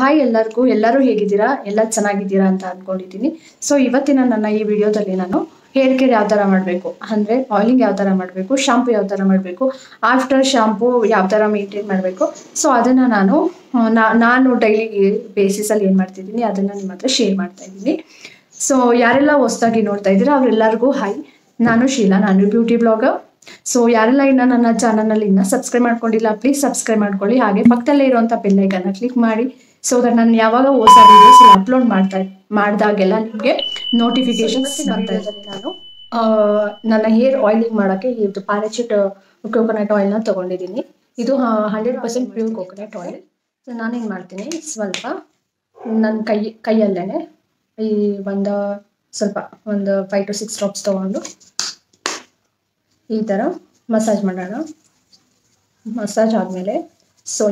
hi ಎಲ್ಲರಿಗೂ ಎಲ್ಲರೂ ಹೇಗಿದ್ದೀರಾ ಎಲ್ಲ ಚೆನ್ನಾಗಿದ್ದೀರಾ ಅಂತ ಅಂದ್ಕೊಂಡಿದ್ದೀನಿ ಸೊ ಇವತ್ತಿನ ನನ್ನ ಈ ವಿಡಿಯೋದಲ್ಲಿ ನಾನು ಹೇರ್ ಕೇರ್ ಯಾವ ಥರ ಮಾಡಬೇಕು ಅಂದರೆ ಆಯಿಲಿಂಗ್ ಯಾವ ಥರ ಮಾಡಬೇಕು ಶಾಂಪು ಯಾವ ಥರ ಮಾಡಬೇಕು ಆಫ್ಟರ್ ಶಾಂಪು ಯಾವ ಥರ ಮೇಂಟೈನ್ ಮಾಡಬೇಕು ಸೊ ಅದನ್ನು ನಾನು ಆ, ನಾ- ನಾನು ಡೈಲಿ ಬೇಸಿಸಲ್ಲಿ ಏನು ಮಾಡ್ತಿದ್ದೀನಿ ಅದನ್ನು ನಿಮ್ಮ ಹತ್ರ ಶೇರ್ ಮಾಡ್ತಾ ಇದ್ದೀನಿ ಸೊ ಯಾರೆಲ್ಲ ಹೊಸ್ದಾಗಿ ನೋಡ್ತಾ ಇದ್ದೀರಾ ಅವರೆಲ್ಲರಿಗೂ ಹಾಯ್ ನಾನು ಶೀಲಾ ನಾನು ಬ್ಯೂಟಿ ಬ್ಲಾಗರ್ ಸೊ ಯಾರೆಲ್ಲ ಇನ್ನ ನನ್ನ ಚಾನಲ್ನಲ್ಲಿ ಇನ್ನ ಸಬ್ಸ್ಕ್ರೈಬ್ ಮಾಡ್ಕೊಂಡಿಲ್ಲ ಪ್ಲೀಸ್ ಸಬ್ಸ್ಕ್ರೈಬ್ ಮಾಡ್ಕೊಳ್ಳಿ ಹಾಗೆ ಪಕ್ಕದಲ್ಲೇ ಇರುವಂಥ ಬೆಲ್ಲೈಕನ್ನ ಕ್ಲಿಕ್ ಮಾಡಿ ಸೊ ದಟ್ ನಾನು ಯಾವಾಗ ಹೊಸ ವಿಡಿಯೋಸ್ ಅಪ್ಲೋಡ್ ಮಾಡ್ತಾ ಮಾಡಿದಾಗೆಲ್ಲ ನಿಮಗೆ ನೋಟಿಫಿಕೇಶನ್ಸ್ ಬರ್ತಾ ಇದ್ದಾರೆ ನಾನು ಆ, ನನ್ನ ಹೇರ್ ಆಯಿಲಿಂಗ್ ಮಾಡೋಕ್ಕೆ ಇದು ಪ್ಯಾರಾಚೂಟ್ ಕೋಕೋನಟ್ ಆಯಿಲ್ನ ತೊಗೊಂಡಿದ್ದೀನಿ ಇದು hundred percent pure coconut oil so ನಾನೇನು ಮಾಡ್ತೀನಿ ಸ್ವಲ್ಪ ನನ್ನ ಕೈ ಕೈಯಲ್ಲೇ ಈ ಒಂದು ಸ್ವಲ್ಪ ಒಂದು ಫೈವ್ ಟು ಸಿಕ್ಸ್ ಡ್ರಾಪ್ಸ್ ತೊಗೊಂಡು ಈ ಥರ ಮಸಾಜ್ ಮಾಡೋಣ ಮಸಾಜ್ ಆದಮೇಲೆ ಸೊ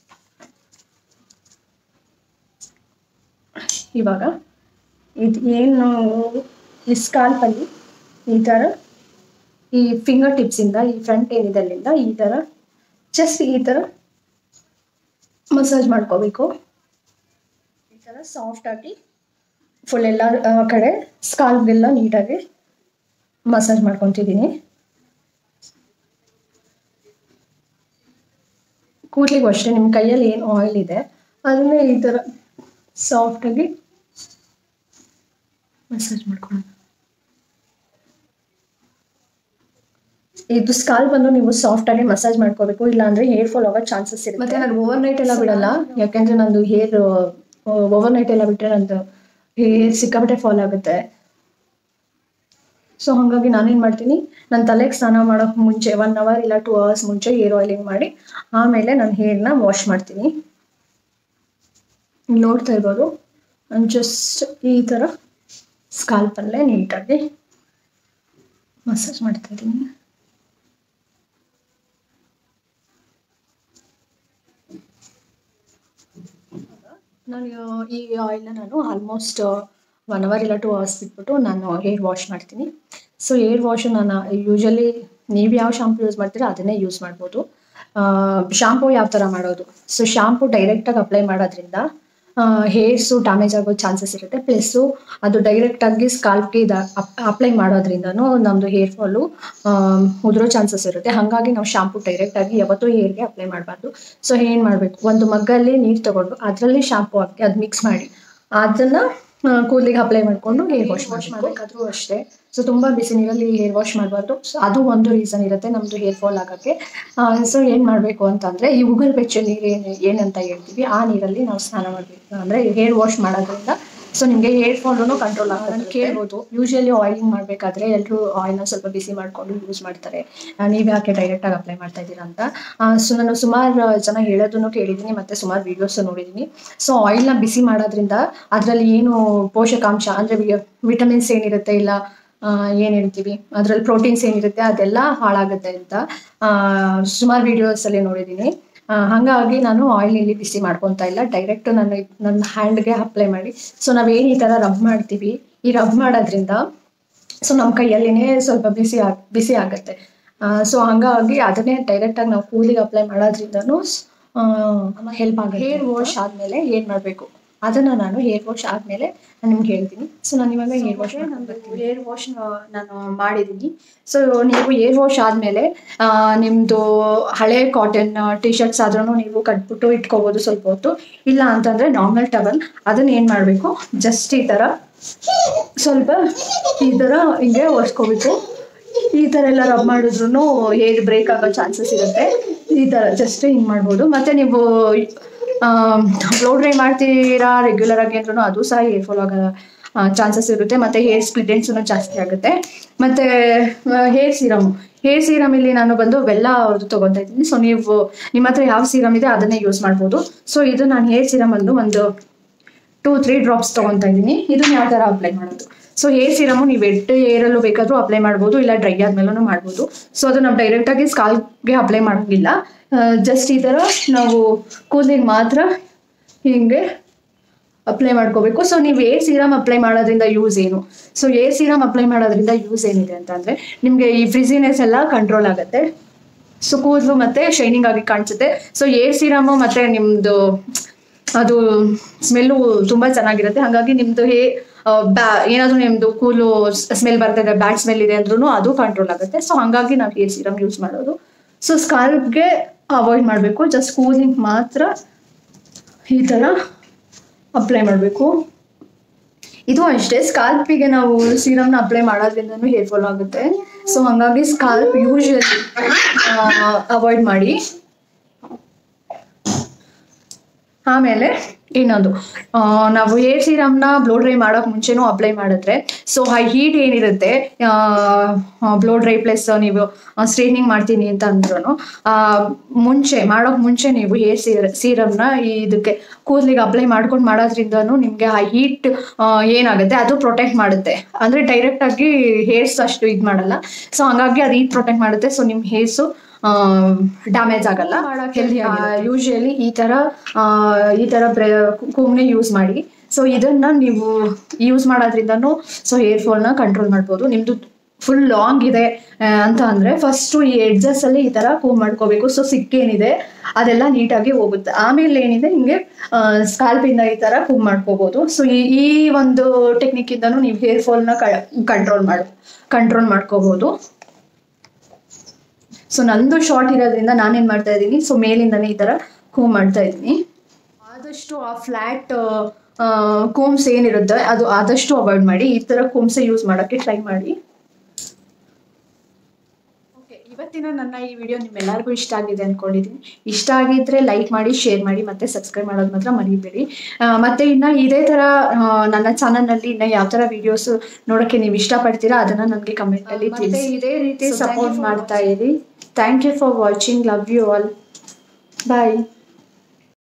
ಇವಾಗ ಇದು ಏನು ಈ ಸ್ಕಾಲ್ಪಲ್ಲಿ ಈ ಥರ ಈ ಫಿಂಗರ್ ಟಿಪ್ಸಿಂದ ಈ ಫ್ರಂಟ್ ಏನಿದೆ ಅಲ್ಲಿಂದ ಈ ಥರ ಜಸ್ಟ್ ಈ ಥರ ಮಸಾಜ್ ಮಾಡ್ಕೋಬೇಕು ಈ ಥರ ಸಾಫ್ಟಾಗಿ ಫುಲ್ ಎಲ್ಲ ಆ, ಕಡೆ ಸ್ಕಾಲ್ಪ್ಗೆಲ್ಲ ನೀಟಾಗಿ ಮಸಾಜ್ ಮಾಡ್ಕೊತಿದ್ದೀನಿ ಕೂದಲಿಗೂ ಅಷ್ಟೇ ನಿಮ್ಮ ಕೈಯಲ್ಲಿ ಏನು ಆಯಿಲ್ ಇದೆ ಅದನ್ನೇ ಈ ಥರ ಸಾಫ್ಟಾಗಿ ಮಸಾಜ್ ಮಾಡ್ಕೊಳ್ಳೋಣ ಇದು ಸ್ಕಾಲ್ ಬಂದು ನೀವು ಸಾಫ್ಟ್ ಆಗಿ ಮಸಾಜ್ ಮಾಡ್ಕೋಬೇಕು ಇಲ್ಲ ಅಂದ್ರೆ ಹೇರ್ ಫಾಲ್ ಆಗೋ ಚಾನ್ಸಸ್ ಇರುತ್ತೆ ಮತ್ತೆ ನಾನು ಓವರ್ ನೈಟ್ ಎಲ್ಲ ಬಿಡಲ್ಲ ಯಾಕೆಂದ್ರೆ ನಂದು ಹೇರ್ ಓವರ್ ನೈಟ್ ಎಲ್ಲ ಬಿಟ್ಟರೆ ನಂದು ಹೇರ್ ಸಿಕ್ಕಾಪಟ್ಟೆ ಫಾಲ್ ಆಗುತ್ತೆ ಸೊ ಹಾಗಾಗಿ ನಾನೇನು ಮಾಡ್ತೀನಿ ನನ್ನ ತಲೆಗೆ ಸ್ನಾನ ಮಾಡೋಕೆ ಮುಂಚೆ ಒನ್ ಅವರ್ ಇಲ್ಲ ಟೂ ಅವರ್ಸ್ ಮುಂಚೆ ಹೇರ್ ಆಯಿಲಿಂಗ್ ಮಾಡಿ ಆಮೇಲೆ ನಾನು ಹೇರ್ನ ವಾಶ್ ಮಾಡ್ತೀನಿ ಇಲ್ಲಿ ನೋಡ್ತಾ ಇರ್ಬೋದು ನಾನು ಜಸ್ಟ್ ಈ ಥರ ಸ್ಕಾಲ್ಪಲ್ಲೇ ನೀಟಾಗಿ ಮಸಾಜ್ ಮಾಡ್ತಾ ಇದ್ದೀನಿ ನಾನು ಈ ಆಯಿಲ್ನ ನಾನು ಆಲ್ಮೋಸ್ಟ್ ಒನ್ ಅವರ್ ಇಲ್ಲ ಟೂ ಅವರ್ಸ್ ಬಿಟ್ಬಿಟ್ಟು ನಾನು ಹೇರ್ ವಾಶ್ ಮಾಡ್ತೀನಿ ಸೊ ಹೇರ್ ವಾಶ್ ನಾನು ಯೂಶಲಿ ನೀವು ಯಾವ ಶಾಂಪು ಯೂಸ್ ಮಾಡ್ತೀರಾ ಅದನ್ನೇ ಯೂಸ್ ಮಾಡ್ಬೋದು ಶಾಂಪು ಯಾವ ಥರ ಮಾಡೋದು ಸೊ ಶಾಂಪು ಡೈರೆಕ್ಟಾಗಿ ಅಪ್ಲೈ ಮಾಡೋದ್ರಿಂದ ಹೇರ್ಸು ಡ್ಯಾಮೇಜ್ ಆಗೋ ಚಾನ್ಸಸ್ ಇರುತ್ತೆ ಪ್ಲಸ್ಸು ಅದು ಡೈರೆಕ್ಟಾಗಿ ಸ್ಕಾಲ್ಪ್ಗೆ ಇದು ಅಪ್ಲೈ ಮಾಡೋದ್ರಿಂದನೂ ನಮ್ಮದು ಹೇರ್ ಫಾಲು ಉದುರೋ ಚಾನ್ಸಸ್ ಇರುತ್ತೆ ಹಾಗಾಗಿ ನಾವು ಶಾಂಪು ಡೈರೆಕ್ಟಾಗಿ ಯಾವತ್ತೂ ಹೇರ್ಗೆ ಅಪ್ಲೈ ಮಾಡಬಾರ್ದು ಸೊ ಏನು ಮಾಡಬೇಕು ಒಂದು ಮಗ್ಗಲ್ಲಿ ನೀರು ತಗೊಂಡು ಅದರಲ್ಲಿ ಶಾಂಪು ಹಾಕಿ ಅದು ಮಿಕ್ಸ್ ಮಾಡಿ ಅದನ್ನು ಕೂದಲಿಗೆ ಅಪ್ಲೈ ಮಾಡಿಕೊಂಡು ಹೇರ್ ವಾಶ್ ವಾಶ್ ಮಾಡಬೇಕಾದ್ರೂ ಅಷ್ಟೇ ಸೊ ತುಂಬ ಬಿಸಿ ನೀರಲ್ಲಿ ಹೇರ್ ವಾಶ್ ಮಾಡಬಾರ್ದು ಸೊ ಅದು ಒಂದು ರೀಸನ್ ಇರುತ್ತೆ ನಮ್ಮದು ಹೇರ್ ಫಾಲ್ ಆಗೋಕ್ಕೆ ಸೊ ಏನು ಮಾಡಬೇಕು ಅಂತಂದರೆ ಈ ಉಗುರು ಬೆಚ್ಚ ನೀರು ಏನು ಏನಂತ ಹೇಳ್ತೀವಿ ಆ ನೀರಲ್ಲಿ ನಾವು ಸ್ನಾನ ಮಾಡಬೇಕು ಅಂದರೆ ಹೇರ್ ವಾಶ್ ಮಾಡೋದ್ರಿಂದ ಸೊ ನಿಮಗೆ ಹೇರ್ ಫಾಲೂ ಕಂಟ್ರೋಲ್ ಆಗೋದನ್ನು ಕೇಳ್ಬೋದು ಯೂಶಲಿ ಆಯಿಲಿಂಗ್ ಮಾಡಬೇಕಾದ್ರೆ ಎಲ್ಲರೂ ಆಯಿಲ್ನ ಸ್ವಲ್ಪ ಬಿಸಿ ಮಾಡಿಕೊಂಡು ಯೂಸ್ ಮಾಡ್ತಾರೆ ನೀವು ಯಾಕೆ ಡೈರೆಕ್ಟಾಗಿ ಅಪ್ಲೈ ಮಾಡ್ತಾ ಇದ್ದೀರಾ ಅಂತ ಸೊ ನಾನು ಸುಮಾರು ಜನ ಹೇಳೋದನ್ನು ಕೇಳಿದ್ದೀನಿ ಮತ್ತು ಸುಮಾರು ವೀಡಿಯೋಸ್ ನೋಡಿದ್ದೀನಿ ಸೊ ಆಯಿಲ್ನ ಬಿಸಿ ಮಾಡೋದ್ರಿಂದ ಅದರಲ್ಲಿ ಏನು ಪೋಷಕಾಂಶ ಅಂದರೆ ವಿಟಮಿನ್ಸ್ ಏನಿರುತ್ತೆ ಇಲ್ಲ ಏನು ಹೇಳ್ತೀವಿ ಅದರಲ್ಲಿ ಪ್ರೋಟೀನ್ಸ್ ಏನಿರುತ್ತೆ ಅದೆಲ್ಲ ಹಾಳಾಗುತ್ತೆ ಅಂತ ಸುಮಾರು ವೀಡಿಯೋಸಲ್ಲಿ ನೋಡಿದ್ದೀನಿ ಆ, ಹಾಗಾಗಿ ನಾನು ಆಯಿಲ್ ಇಲ್ಲಿ ಬಿಸಿ ಮಾಡ್ಕೊತಾ ಇಲ್ಲ ಡೈರೆಕ್ಟ್ ನಾನು ಇದ್- ನನ್ನ ಹ್ಯಾಂಡ್ಗೆ ಅಪ್ಲೈ ಮಾಡಿ ಸೊ ನಾವೇನು ಈ ಥರ ರಬ್ ಮಾಡ್ತೀವಿ ಈ ರಬ್ ಮಾಡೋದ್ರಿಂದ ಸೊ ನಮ್ಮ ಕೈಯಲ್ಲಿನೇ ಸ್ವಲ್ಪ ಬಿಸಿ ಆಗ್ ಬಿಸಿ ಆಗುತ್ತೆ ಸೊ ಹಂಗಾಗಿ ಅದನ್ನೇ ಡೈರೆಕ್ಟಾಗಿ ನಾವು ಕೂದಲಿಗೆ ಅಪ್ಲೈ ಮಾಡೋದ್ರಿಂದನೂ ಹೆಲ್ಪ್ ಆಗುತ್ತೆ ಹೇರ್ ವಾಶ್ ಆದಮೇಲೆ ಏನು ಮಾಡಬೇಕು ಅದನ್ನು ನಾನು ಹೇರ್ ವಾಶ್ ಆದಮೇಲೆ ನಾನು ನಿಮ್ಗೆ ಹೇಳ್ತೀನಿ ಸೊ ನಾನು ಇವಾಗ ಹೇರ್ ವಾಶ್ ಹೇರ್ ವಾಶ್ ನಾನು ಮಾಡಿದ್ದೀನಿ ಸೊ ನೀವು ಹೇರ್ ವಾಶ್ ಆದಮೇಲೆ ನಿಮ್ಮದು ಹಳೆ ಕಾಟನ್ ಟಿ ಶರ್ಟ್ಸ್ ಆದ್ರೂ ನೀವು ಕಟ್ಬಿಟ್ಟು ಇಟ್ಕೋಬೋದು ಸ್ವಲ್ಪ ಹೊತ್ತು ಇಲ್ಲ ಅಂತಂದರೆ ನಾರ್ಮಲ್ ಟವಲ್ ಅದನ್ನು ಏನು ಮಾಡಬೇಕು ಜಸ್ಟ್ ಈ ಥರ ಸ್ವಲ್ಪ ಈ ಥರ ಹಿಂಗೆ ಒರೆಸ್ಕೋಬೇಕು ಈ ಥರ ಎಲ್ಲ ರಬ್ ಮಾಡಿದ್ರು ಹೇರ್ ಬ್ರೇಕ್ ಆಗೋ ಚಾನ್ಸಸ್ ಇರುತ್ತೆ ಈ ಥರ ಜಸ್ಟ್ ಹಿಂಗೆ ಮಾಡ್ಬೋದು ಮತ್ತು ನೀವು ಬ್ಲೋ ಡ್ರೈ ಮಾಡ್ತೀರಾ ರೆಗ್ಯುಲರ್ ಆಗಿ ಅಂದ್ರೂ ಅದು ಸಹ ಹೇರ್ ಫಾಲ್ ಆಗೋ ಚಾನ್ಸಸ್ ಇರುತ್ತೆ ಮತ್ತು ಹೇರ್ ಸ್ಪ್ಲಿಟೆನ್ಸೂ ಜಾಸ್ತಿ ಆಗುತ್ತೆ ಮತ್ತು ಹೇರ್ ಸೀರಮ್ ಹೇರ್ ಸೀರಮ್ ಇಲ್ಲಿ ನಾನು ಬಂದು ಬೆಲ್ಲ ಅವ್ರದ್ದು ತೊಗೊತಾ ಇದ್ದೀನಿ ಸೊ ನೀವು ನಿಮ್ಮ ಹತ್ರ ಯಾವ ಸೀರಮ್ ಇದೆ ಅದನ್ನೇ ಯೂಸ್ ಮಾಡ್ಬೋದು ಸೊ ಇದು ನಾನು ಹೇರ್ ಸೀರಮ್ ಅಲ್ಲೂ ಒಂದು ಟೂ ತ್ರೀ ಡ್ರಾಪ್ಸ್ ತೊಗೊತಾ ಇದ್ದೀನಿ ಇದನ್ನ ಯಾವ ಥರ ಅಪ್ಲೈ ಮಾಡೋದು ಸೊ ಹೇರ್ ಸೀರಮು ನೀವು ಎಡ್ ಏರಲ್ಲೂ ಬೇಕಾದರೂ ಅಪ್ಲೈ ಮಾಡ್ಬೋದು ಇಲ್ಲ ಡ್ರೈ ಆದ್ಮೇಲೂ ಮಾಡ್ಬೋದು ಸೊ ಅದು ನಾವು ಡೈರೆಕ್ಟಾಗಿ ಸ್ಕಾಲ್ಗೆ ಅಪ್ಲೈ ಮಾಡೋಂಗಿಲ್ಲ ಜಸ್ಟ್ ಈ ಥರ ನಾವು ಕೂದಲಿಗೆ ಮಾತ್ರ ಹಿಂಗೆ ಅಪ್ಲೈ ಮಾಡ್ಕೋಬೇಕು ಸೊ ನೀವು ಏರ್ ಸೀರಮ್ ಅಪ್ಲೈ ಮಾಡೋದ್ರಿಂದ ಯೂಸ್ ಏನು ಸೊ ಏರ್ ಸೀರಮ್ ಅಪ್ಲೈ ಮಾಡೋದ್ರಿಂದ ಯೂಸ್ ಏನಿದೆ ಅಂತಂದರೆ ನಿಮಗೆ ಈ ಫ್ರಿಸಿನೆಸ್ ಎಲ್ಲ ಕಂಟ್ರೋಲ್ ಆಗುತ್ತೆ ಸೊ ಕೂದಲು ಮತ್ತೆ ಶೈನಿಂಗ್ ಆಗಿ ಕಾಣಿಸುತ್ತೆ ಸೊ ಏರ್ ಸೀರಮು ಮತ್ತೆ ನಿಮ್ಮದು ಅದು ಸ್ಮೆಲ್ಲು ತುಂಬ ಚೆನ್ನಾಗಿರುತ್ತೆ ಹಾಗಾಗಿ ನಿಮ್ಮದು ಹೇ ಬ್ಯಾ ಏನಾದರೂ ನಿಮ್ಮದು ಕೂಲು ಸ್ಮೆಲ್ ಬರ್ತಿದೆ ಬ್ಯಾಡ್ ಸ್ಮೆಲ್ ಇದೆ ಅಂದ್ರೂ ಅದು ಕಂಟ್ರೋಲ್ ಆಗುತ್ತೆ ಸೊ ಹಾಗಾಗಿ ನಾವು ಹೇರ್ ಸೀರಮ್ ಯೂಸ್ ಮಾಡೋದು ಸೊ ಸ್ಕಾಲ್ಪ್ಗೆ ಅವಾಯ್ಡ್ ಮಾಡಬೇಕು ಜಸ್ಟ್ ಕೂಲಿಂಗ್ ಮಾತ್ರ ಈ ಥರ ಅಪ್ಲೈ ಮಾಡಬೇಕು ಇದು ಅಷ್ಟೇ ಸ್ಕಾಲ್ಪಿಗೆ ನಾವು ಸೀರಮ್ನ ಅಪ್ಲೈ ಮಾಡೋದ್ರಿಂದನೂ ಹೇರ್ ಫಾಲ್ ಆಗುತ್ತೆ ಸೊ ಹಾಗಾಗಿ ಸ್ಕಾಲ್ಪ್ ಯೂಶಲಿ ಅವಾಯ್ಡ್ ಮಾಡಿ ಆಮೇಲೆ ಇನ್ನೊಂದು ಆ, ನಾವು ಹೇರ್ ಸೀರಮ್ನ ಬ್ಲೋ ಡ್ರೈ ಮಾಡೋಕೆ ಮುಂಚೆನೂ ಅಪ್ಲೈ ಮಾಡಿದ್ರೆ ಸೊ ಆ ಹೀಟ್ ಏನಿರುತ್ತೆ ಬ್ಲೋ ಡ್ರೈ ಪ್ಲಸ್ ನೀವು ಸ್ಟ್ರೈಟ್ನಿಂಗ್ ಮಾಡ್ತೀನಿ ಅಂತ ಅಂದ್ರೂ ಮುಂಚೆ ಮಾಡೋಕೆ ಮುಂಚೆ ನೀವು ಹೇರ್ ಸೀರ ಸೀರಮ್ನ ಇದಕ್ಕೆ ಕೂದಲಿಗೆ ಅಪ್ಲೈ ಮಾಡ್ಕೊಂಡು ಮಾಡೋದ್ರಿಂದನೂ ನಿಮಗೆ ಆ ಹೀಟ್ ಏನಾಗುತ್ತೆ ಅದು ಪ್ರೊಟೆಕ್ಟ್ ಮಾಡುತ್ತೆ ಅಂದರೆ ಡೈರೆಕ್ಟಾಗಿ ಹೇರ್ಸ್ ಅಷ್ಟು ಇದು ಮಾಡಲ್ಲ ಸೊ ಹಂಗಾಗಿ ಅದು ಹೀಟ್ ಪ್ರೊಟೆಕ್ಟ್ ಮಾಡುತ್ತೆ ಸೊ ನಿಮ್ಮ ಹೇರ್ಸು ಡ್ಯಾಮೇಜ್ ಆಗಲ್ಲ ಹೆಲ್ದಿ ಯೂಶಲಿ ಈ ಥರ ಆ, ಈ ಥರ ಕೂಮ್ನೆ ಯೂಸ್ ಮಾಡಿ ಸೊ ಇದನ್ನ ನೀವು ಯೂಸ್ ಮಾಡೋದ್ರಿಂದನೂ ಸೊ ಹೇರ್ ಫಾಲ್ನ ಕಂಟ್ರೋಲ್ ಮಾಡ್ಬೋದು ನಿಮ್ಮದು ಫುಲ್ ಲಾಂಗ್ ಇದೆ ಆ, ಅಂತ ಅಂದರೆ ಫಸ್ಟು ಈ ಎಡ್ಜಸ್ ಅಲ್ಲಿ ಈ ಥರ ಕೂಮ್ ಮಾಡ್ಕೋಬೇಕು ಸೊ ಸಿಕ್ಕೇನಿದೆ ಅದೆಲ್ಲ ನೀಟಾಗಿ ಹೋಗುತ್ತೆ ಆಮೇಲೆ ಏನಿದೆ ಹಿಂಗೆ ಸ್ಕಾಲ್ಪಿಂದ ಈ ಥರ ಕೂಮ್ ಮಾಡ್ಕೋಬೋದು ಸೊ ಈ ಈ ಒಂದು ಟೆಕ್ನಿಕ್ಕಿಂದನೂ ನೀವು ಹೇರ್ ಫಾಲ್ನ ಕಂಟ್ರೋಲ್ ಮಾಡು ಕಂಟ್ರೋಲ್ ಮಾಡ್ಕೋಬೋದು ಸೊ ನಂದು ಶಾರ್ಟ್ ಇರೋದ್ರಿಂದ ನಾನೇನು ಮಾಡ್ತಾ ಇದ್ದೀನಿ ಸೊ ಮೇಲಿಂದನೇ ಈ ಥರ ಕೂಮ್ ಮಾಡ್ತಾ ಇದ್ದೀನಿ ಆದಷ್ಟು ಆ ಫ್ಲ್ಯಾಟ್ ಕೋಮ್ಸ್ ಏನಿರುತ್ತೆ ಅದು ಆದಷ್ಟು ಅವಾಯ್ಡ್ ಮಾಡಿ ಈ ಥರ ಕೋಮ್ಸೆ ಯೂಸ್ ಮಾಡೋಕ್ಕೆ ಟ್ರೈ ಮಾಡಿ ಓಕೆ ಇವತ್ತಿನ ನನ್ನ ಈ ವಿಡಿಯೋ ನಿಮ್ಮೆಲ್ಲರಿಗೂ ಇಷ್ಟ ಆಗಿದೆ ಅಂದ್ಕೊಂಡಿದ್ದೀನಿ ಇಷ್ಟ ಆಗಿದ್ರೆ ಲೈಕ್ ಮಾಡಿ ಶೇರ್ ಮಾಡಿ ಮತ್ತೆ ಸಬ್ಸ್ಕ್ರೈಬ್ ಮಾಡೋದು ಮಾತ್ರ ಮರಿಬೇಡಿ ಆ, ಮತ್ತೆ ಇನ್ನು ಇದೇ ಥರ ಆ, ನನ್ನ ಚಾನಲ್ನಲ್ಲಿ ಇನ್ನು ಯಾವ ಥರ ವಿಡಿಯೋಸ್ ನೋಡೋಕ್ಕೆ ನೀವು ಇಷ್ಟಪಡ್ತೀರಾ ಅದನ್ನು ನನಗೆ ಕಮೆಂಟಲ್ಲಿ ತಿಳಿಸಿ ಇದೇ ರೀತಿ ಸಪೋರ್ಟ್ ಮಾಡ್ತಾ ಇರಿ thank you for watching love you all bye